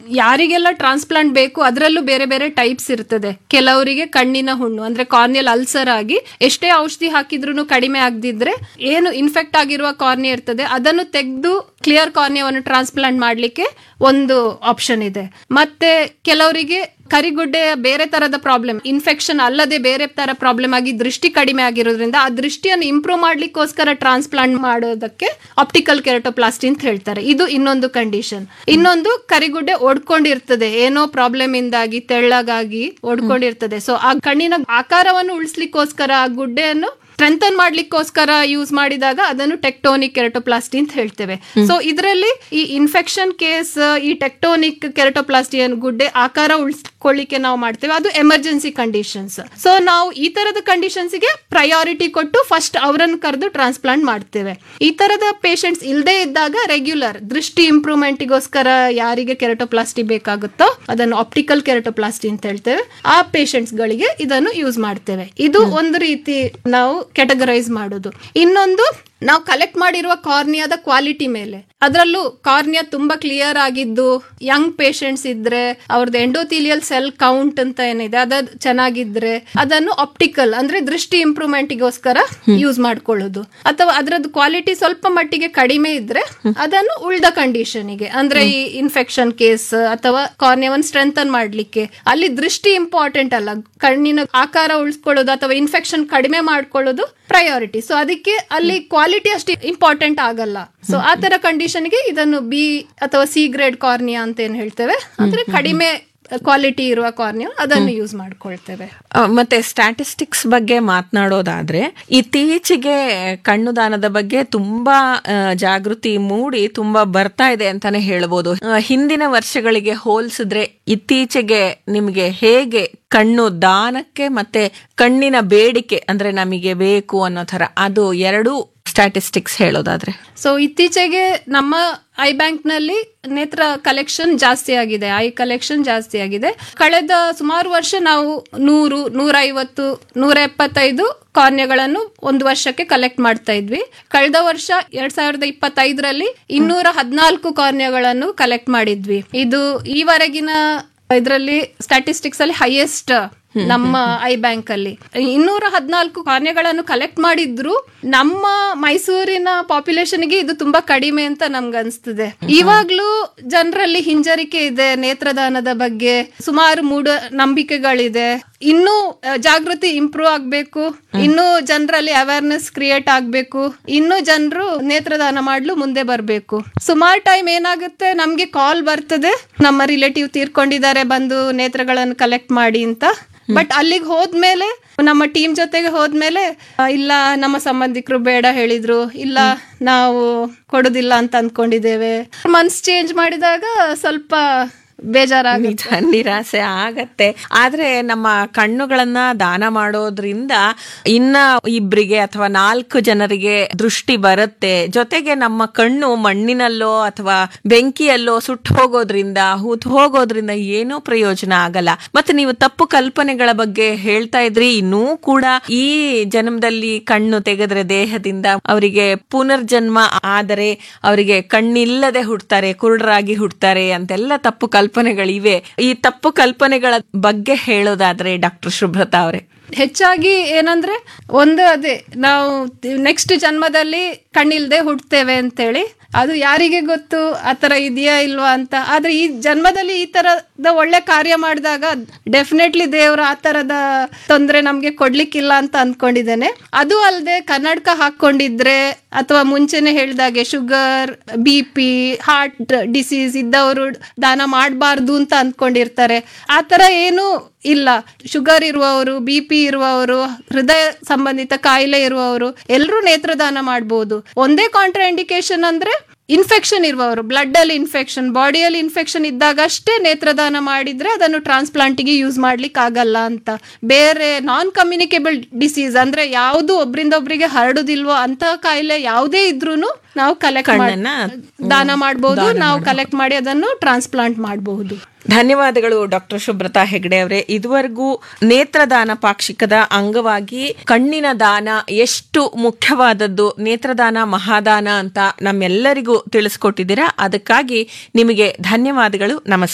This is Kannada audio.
ಯಾರಿಗೆಲ್ಲ ಟ್ರಾನ್ಸ್ಪ್ಲಾಂಟ್ ಬೇಕು ಅದರಲ್ಲೂ ಬೇರೆ ಬೇರೆ ಟೈಪ್ಸ್ ಇರ್ತದೆ ಕೆಲವರಿಗೆ ಕಣ್ಣಿನ ಹುಣ್ಣು ಅಂದ್ರೆ ಕಾರ್ನಿಯಲ್ ಅಲ್ಸರ್ ಆಗಿ ಎಷ್ಟೇ ಔಷಧಿ ಹಾಕಿದ್ರು ಕಡಿಮೆ ಆಗದಿದ್ರೆ ಏನು ಇನ್ಫೆಕ್ಟ್ ಆಗಿರುವ ಕಾರ್ನಿಯ ಇರ್ತದೆ ಅದನ್ನು ತೆಗೆದು ಕ್ಲಿಯರ್ ಕಾರ್ನಿಯವನ್ನು ಟ್ರಾನ್ಸ್ಪ್ಲಾಂಟ್ ಮಾಡ್ಲಿಕ್ಕೆ ಒಂದು ಆಪ್ಷನ್ ಇದೆ ಮತ್ತೆ ಕೆಲವರಿಗೆ ಕರಿಗುಡ್ಡೆಯ ಬೇರೆ ತರದ ಪ್ರಾಬ್ಲಮ್ ಇನ್ಫೆಕ್ಷನ್ ಅಲ್ಲದೆ ಬೇರೆ ತರ ಪ್ರಾಬ್ಲಮ್ ಆಗಿ ದೃಷ್ಟಿ ಕಡಿಮೆ ಆಗಿರೋದ್ರಿಂದ ಆ ದೃಷ್ಟಿಯನ್ನು ಇಂಪ್ರೂವ್ ಮಾಡ್ಲಿಕ್ಕೋಸ್ಕರ ಟ್ರಾನ್ಸ್ಪ್ಲಾಂಟ್ ಮಾಡೋದಕ್ಕೆ ಆಪ್ಟಿಕಲ್ ಕೆರಟೋಪ್ಲಾಸ್ಟಿ ಅಂತ ಹೇಳ್ತಾರೆ ಇದು ಇನ್ನೊಂದು ಕಂಡೀಷನ್ ಇನ್ನೊಂದು ಕರಿಗುಡ್ಡೆ ಒಡ್ಕೊಂಡಿರ್ತದೆ ಏನೋ ಪ್ರಾಬ್ಲಮ್ ಇಂದಾಗಿ ತೆಳ್ಳಗಾಗಿ ಒಡ್ಕೊಂಡಿರ್ತದೆ ಸೊ ಆ ಕಣ್ಣಿನ ಆಕಾರವನ್ನು ಉಳಿಸ್ಲಿಕ್ಕೋಸ್ಕರ ಆ ಗುಡ್ಡೆಯನ್ನು ಸ್ಟ್ರೆಂಥನ್ ಮಾಡ್ಲಿಕ್ಕೋಸ್ಕರ ಯೂಸ್ ಮಾಡಿದಾಗ ಅದನ್ನು ಟೆಕ್ಟೋನಿಕ್ ಕೆರಟೋಪ್ಲಾಸ್ಟಿ ಅಂತ ಹೇಳ್ತೇವೆ ಸೊ ಇದರಲ್ಲಿ ಈ ಇನ್ಫೆಕ್ಷನ್ ಕೇಸ್ ಈ ಟೆಕ್ಟೋನಿಕ್ ಕೆರಟೋಪ್ಲಾಸ್ಟಿ ಗುಡ್ಡೆ ಆಕಾರ ಉಳಿಸ್ಕೊಳ್ಳಿಕ್ಕೆ ನಾವು ಮಾಡ್ತೇವೆ ಅದು ಎಮರ್ಜೆನ್ಸಿ ಕಂಡೀಷನ್ಸ್ ಸೊ ನಾವು ಈ ತರದ ಕಂಡೀಷನ್ಸ್ ಗೆ ಪ್ರಯಾರಿಟಿ ಕೊಟ್ಟು ಫಸ್ಟ್ ಅವರನ್ನು ಕರೆದು ಟ್ರಾನ್ಸ್ಪ್ಲಾಂಟ್ ಮಾಡ್ತೇವೆ ಈ ತರದ ಪೇಷಂಟ್ಸ್ ಇಲ್ಲದೆ ಇದ್ದಾಗ ರೆಗ್ಯುಲರ್ ದೃಷ್ಟಿ ಇಂಪ್ರೂವ್ಮೆಂಟ್ಗೋಸ್ಕರ ಯಾರಿಗೆ ಕೆರಟೋಪ್ಲಾಸ್ಟಿ ಬೇಕಾಗುತ್ತೋ ಅದನ್ನು ಆಪ್ಟಿಕಲ್ ಕೆರಟೋಪ್ಲಾಸ್ಟಿ ಅಂತ ಹೇಳ್ತೇವೆ ಆ ಪೇಷಂಟ್ಸ್ ಗಳಿಗೆ ಇದನ್ನು ಯೂಸ್ ಮಾಡ್ತೇವೆ ಇದು ಒಂದು ರೀತಿ ನಾವು ಕೆಟಗರೈಸ್ ಮಾಡೋದು ಇನ್ನೊಂದು ನಾವು ಕಲೆಕ್ಟ್ ಮಾಡಿರುವ ಕಾರ್ನಿಯಾದ ಕ್ವಾಲಿಟಿ ಮೇಲೆ ಅದರಲ್ಲೂ ಕಾರ್ನಿಯಾ ತುಂಬಾ ಕ್ಲಿಯರ್ ಆಗಿದ್ದು ಯಂಗ್ ಪೇಷಂಟ್ಸ್ ಇದ್ರೆ ಅವ್ರದ್ದು ಎಂಡೋಥಿಲಿಯಲ್ ಸೆಲ್ ಕೌಂಟ್ ಅಂತ ಏನಿದೆ ಅದ ಚೆನ್ನಾಗಿದ್ರೆ ಅದನ್ನು ಆಪ್ಟಿಕಲ್ ಅಂದ್ರೆ ದೃಷ್ಟಿ ಇಂಪ್ರೂವ್ಮೆಂಟ್ ಗೋಸ್ಕರ ಯೂಸ್ ಮಾಡ್ಕೊಳ್ಳೋದು ಅಥವಾ ಅದರದ್ದು ಕ್ವಾಲಿಟಿ ಸ್ವಲ್ಪ ಮಟ್ಟಿಗೆ ಕಡಿಮೆ ಇದ್ರೆ ಅದನ್ನು ಉಳ್ದ ಕಂಡೀಷನ್ಗೆ ಅಂದ್ರೆ ಈ ಇನ್ಫೆಕ್ಷನ್ ಕೇಸ್ ಅಥವಾ ಕಾರ್ನಿಯಾವನ್ನು ಸ್ಟ್ರೆಂಥನ್ ಮಾಡ್ಲಿಕ್ಕೆ ಅಲ್ಲಿ ದೃಷ್ಟಿ ಇಂಪಾರ್ಟೆಂಟ್ ಅಲ್ಲ ಕಣ್ಣಿನ ಆಕಾರ ಉಳಿಸ್ಕೊಳ್ಳೋದು ಅಥವಾ ಇನ್ಫೆಕ್ಷನ್ ಕಡಿಮೆ ಮಾಡ್ಕೊಳ್ಳೋದು ಪ್ರಯಾರಿಟಿ ಸೊ ಅದಕ್ಕೆ ಅಲ್ಲಿ ಕ್ವಾಲಿಟಿ ಅಷ್ಟು ಇಂಪಾರ್ಟೆಂಟ್ ಆಗಲ್ಲ ಸೊ ಆ ತರ ಕಂಡೀಷನ್ಗೆ ಇದನ್ನು ಬಿ ಅಥವಾ ಸಿ ಗ್ರೇಡ್ ಕಾರ್ನಿಯಾ ಅಂತ ಏನ್ ಹೇಳ್ತೇವೆ ಅಂದ್ರೆ ಕಡಿಮೆ ಕ್ವಾಲಿಟಿ ಇರುವ ಕಾರ್ನಿಯಾ ಅದನ್ನು ಯೂಸ್ ಮಾಡ್ಕೊಳ್ತೇವೆ ಆ, ಮತ್ತೆ ಸ್ಟ್ಯಾಟಿಸ್ಟಿಕ್ಸ್ ಬಗ್ಗೆ ಮಾತನಾಡೋದಾದ್ರೆ ಇತ್ತೀಚೆಗೆ ಕಣ್ಣು ದಾನದ ಬಗ್ಗೆ ತುಂಬಾ ಆ, ಜಾಗೃತಿ ಮೂಡಿ ತುಂಬಾ ಬರ್ತಾ ಇದೆ ಅಂತಾನೆ ಹೇಳ್ಬೋದು ಆ, ಹಿಂದಿನ ವರ್ಷಗಳಿಗೆ ಹೋಲಿಸಿದ್ರೆ ಇತ್ತೀಚೆಗೆ ನಿಮಗೆ ಹೇಗೆ ಕಣ್ಣು ದಾನಕ್ಕೆ ಮತ್ತೆ ಕಣ್ಣಿನ ಬೇಡಿಕೆ ಅಂದ್ರೆ ನಮಗೆ ಬೇಕು ಅನ್ನೋ ತರ ಅದು ಎರಡೂ ಸ್ಟ್ಯಾಟಿಸ್ಟಿಕ್ಸ್ ಹೇಳೋದಾದ್ರೆ ಸೊ ಇತ್ತೀಚೆಗೆ ನಮ್ಮ ಐ ಬ್ಯಾಂಕ್ ನಲ್ಲಿ ನೇತ್ರ ಕಲೆಕ್ಷನ್ ಜಾಸ್ತಿ ಆಗಿದೆ ಐ ಕಲೆಕ್ಷನ್ ಜಾಸ್ತಿ ಆಗಿದೆ ಕಳೆದ ಸುಮಾರು ವರ್ಷ ನಾವು ನೂರು ನೂರೈವತ್ತು ನೂರ ಎಪ್ಪತ್ತೈದು ಕಾರ್ನ್ಯಗಳನ್ನು ಒಂದು ವರ್ಷಕ್ಕೆ ಕಲೆಕ್ಟ್ ಮಾಡ್ತಾ ಇದ್ವಿ ಕಳೆದ ವರ್ಷ ಎರಡ್ ಸಾವಿರದ ಇಪ್ಪತ್ತೈದರಲ್ಲಿ ಇನ್ನೂರ ಹದಿನಾಲ್ಕು ಕಾರ್ನ್ಯಗಳನ್ನು ಕಲೆಕ್ಟ್ ಮಾಡಿದ್ವಿ ಇದು ಈವರೆಗಿನ ಇದರಲ್ಲಿ ಸ್ಟ್ಯಾಟಿಸ್ಟಿಕ್ಸ್ ಅಲ್ಲಿ ಹೈಯೆಸ್ಟ್ ನಮ್ಮ ಐ ಬ್ಯಾಂಕ್ ಅಲ್ಲಿ ಇನ್ನೂರ ಹದಿನಾಲ್ಕು ಕಾರ್ಯಗಳನ್ನು ಕಲೆಕ್ಟ್ ಮಾಡಿದ್ರು ನಮ್ಮ ಮೈಸೂರಿನ ಪಾಪ್ಯುಲೇಷನ್ಗೆ ಇದು ತುಂಬಾ ಕಡಿಮೆ ಅಂತ ನಮ್ಗೆ ಅನ್ಸ್ತದೆ ಇವಾಗ್ಲೂ ಜನರಲ್ಲಿ ಹಿಂಜರಿಕೆ ಇದೆ ನೇತ್ರದಾನದ ಬಗ್ಗೆ ಸುಮಾರು ಮೂಢ ನಂಬಿಕೆಗಳಿದೆ ಇನ್ನೂ ಆ, ಜಾಗೃತಿ ಇಂಪ್ರೂವ್ ಆಗ್ಬೇಕು ಇನ್ನೂ ಜನರಲ್ಲಿ ಅವೇರ್ನೆಸ್ ಕ್ರಿಯೇಟ್ ಆಗ್ಬೇಕು ಇನ್ನೂ ಜನರು ನೇತ್ರದಾನ ಮಾಡ್ಲು ಮುಂದೆ ಬರ್ಬೇಕು ಸುಮಾರು ಟೈಮ್ ಏನಾಗುತ್ತೆ ನಮ್ಗೆ ಕಾಲ್ ಬರ್ತದೆ ನಮ್ಮ ರಿಲೇಟಿವ್ ತೀರ್ಕೊಂಡಿದ್ದಾರೆ ಬಂದು ನೇತ್ರಗಳನ್ನು ಕಲೆಕ್ಟ್ ಮಾಡಿ ಅಂತ ಬಟ್ ಅಲ್ಲಿಗೆ ಹೋದ್ಮೇಲೆ ನಮ್ಮ ಟೀಮ್ ಜೊತೆಗೆ ಹೋದ್ಮೇಲೆ ಆ, ಇಲ್ಲ ನಮ್ಮ ಸಂಬಂಧಿಕರು ಬೇಡ ಹೇಳಿದ್ರು ಇಲ್ಲ ನಾವು ಕೊಡುದಿಲ್ಲ ಅಂತ ಅಂದ್ಕೊಂಡಿದ್ದೇವೆ ಮನ್ಸ್ ಚೇಂಜ್ ಮಾಡಿದಾಗ ಸ್ವಲ್ಪ ಬೇಜಾರಾಗುತ್ತೆ ನಿಜ ನಿರಾಸೆ ಆಗತ್ತೆ ಆದ್ರೆ ನಮ್ಮ ಕಣ್ಣುಗಳನ್ನ ದಾನ ಮಾಡೋದ್ರಿಂದ ಇನ್ನ ಇಬ್ರಿಗೆ ಅಥವಾ ನಾಲ್ಕು ಜನರಿಗೆ ದೃಷ್ಟಿ ಬರುತ್ತೆ ಜೊತೆಗೆ ನಮ್ಮ ಕಣ್ಣು ಮಣ್ಣಿನಲ್ಲೋ ಅಥವಾ ಬೆಂಕಿಯಲ್ಲೋ ಸುಟ್ಟು ಹೋಗೋದ್ರಿಂದ ಹೂತ್ ಹೋಗೋದ್ರಿಂದ ಏನೂ ಪ್ರಯೋಜನ ಆಗಲ್ಲ ಮತ್ತೆ ನೀವು ತಪ್ಪು ಕಲ್ಪನೆಗಳ ಬಗ್ಗೆ ಹೇಳ್ತಾ ಇದ್ರಿ ಇನ್ನೂ ಕೂಡ ಈ ಜನ್ಮದಲ್ಲಿ ಕಣ್ಣು ತೆಗೆದ್ರೆ ದೇಹದಿಂದ ಅವರಿಗೆ ಪುನರ್ಜನ್ಮ ಆದರೆ ಅವರಿಗೆ ಕಣ್ಣಿಲ್ಲದೆ ಹುಡ್ತಾರೆ ಕುರುಡರಾಗಿ ಹುಡ್ತಾರೆ ಅಂತೆಲ್ಲ ತಪ್ಪು ಕಲ್ಪನೆಗಳಿವೆ ಈ ತಪ್ಪು ಕಲ್ಪನೆಗಳ ಬಗ್ಗೆ ಹೇಳೋದಾದ್ರೆ ಡಾಕ್ಟರ್ ಶುಭ್ರತಾ ಅವರೇ ಹೆಚ್ಚಾಗಿ ಏನಂದ್ರೆ ಒಂದು ಅದೇ ನಾವು ನೆಕ್ಸ್ಟ್ ಜನ್ಮದಲ್ಲಿ ಕಣ್ಣಿಲ್ದೆ ಹುಟ್ಟುತ್ತೇವೆ ಅಂತೇಳಿ ಅದು ಯಾರಿಗೆ ಗೊತ್ತು ಆ ತರ ಇದೆಯಾ ಇಲ್ವಾ ಅಂತ ಆದ್ರೆ ಈ ಜನ್ಮದಲ್ಲಿ ಈ ತರದ ಒಳ್ಳೆ ಕಾರ್ಯ ಮಾಡಿದಾಗ ಡೆಫಿನೆಟ್ಲಿ ದೇವ್ರ ಆ ತರದ ತೊಂದ್ರೆ ನಮ್ಗೆ ಕೊಡ್ಲಿಕ್ಕಿಲ್ಲ ಅಂತ ಅನ್ಕೊಂಡಿದ್ದೇನೆ ಅದು ಅಲ್ಲದೆ ಕನ್ನಡಕ ಹಾಕೊಂಡಿದ್ರೆ ಅಥವಾ ಮುಂಚೆನೆ ಹೇಳ್ದಾಗೆ sugar B P heart disease ಇದ್ದವರು ದಾನ ಮಾಡಬಾರ್ದು ಅಂತ ಅಂದ್ಕೊಂಡಿರ್ತಾರೆ ಆ ತರ ಏನು ಇಲ್ಲ ಶುಗರ್ ಇರುವವರು ಬಿ ಪಿ ಇರುವವರು ಹೃದಯ ಸಂಬಂಧಿತ ಕಾಯಿಲೆ ಇರುವವರು ಎಲ್ಲರೂ ನೇತ್ರದಾನ ಮಾಡಬಹುದು ಒಂದೇ ಕಾಂಟ್ರಾ ಇಂಡಿಕೇಶನ್ ಅಂದ್ರೆ ಇನ್ಫೆಕ್ಷನ್ ಇರುವವರು ಬ್ಲಡ್ ಅಲ್ಲಿ ಇನ್ಫೆಕ್ಷನ್ ಬಾಡಿಯಲ್ಲಿ ಇನ್ಫೆಕ್ಷನ್ ಇದ್ದಾಗ ಅಷ್ಟೇ ನೇತ್ರದಾನ ಮಾಡಿದ್ರೆ ಅದನ್ನು ಟ್ರಾನ್ಸ್ಪ್ಲಾಂಟಿಗೆ ಯೂಸ್ ಮಾಡ್ಲಿಕ್ಕೆ ಆಗಲ್ಲ ಅಂತ ಬೇರೆ ನಾನ್ ಕಮ್ಯುನಿಕೇಬಲ್ ಡಿಸೀಸ್ ಅಂದ್ರೆ ಯಾವುದು ಒಬ್ರಿಂದ ಒಬ್ರಿಗೆ ಹರಡುದಿಲ್ವೋ ಅಂತ ಕಾಯಿಲೆ ಯಾವುದೇ ಇದ್ರೂನು ನಾವು ಕಲೆಕ್ಟ್ ಕಣ್ಣನ್ನ, ದಾನ ಮಾಡಬಹುದು ನಾವು ಕಲೆಕ್ಟ್ ಮಾಡಿ ಅದನ್ನು ಟ್ರಾನ್ಸ್ಪ್ಲಾಂಟ್ ಮಾಡಬಹುದು ಧನ್ಯವಾದಗಳು ಡಾಕ್ಟರ್ ಶುಭ್ರತಾ ಹೆಗಡೆ ಅವರೇ ಇದುವರೆಗೂ ನೇತ್ರದಾನ ಪಾಕ್ಷಿಕದ ಅಂಗವಾಗಿ ಕಣ್ಣಿನ ದಾನ ಎಷ್ಟು ಮುಖ್ಯವಾದದ್ದು ನೇತ್ರದಾನ ಮಹಾದಾನ ಅಂತ ನಮ್ಮೆಲ್ಲರಿಗೂ ತಿಳಿಸ್ಕೊಟ್ಟಿದ್ದೀರಾ ಅದಕ್ಕಾಗಿ ನಿಮಗೆ ಧನ್ಯವಾದಗಳು ನಮಸ್ಕಾರ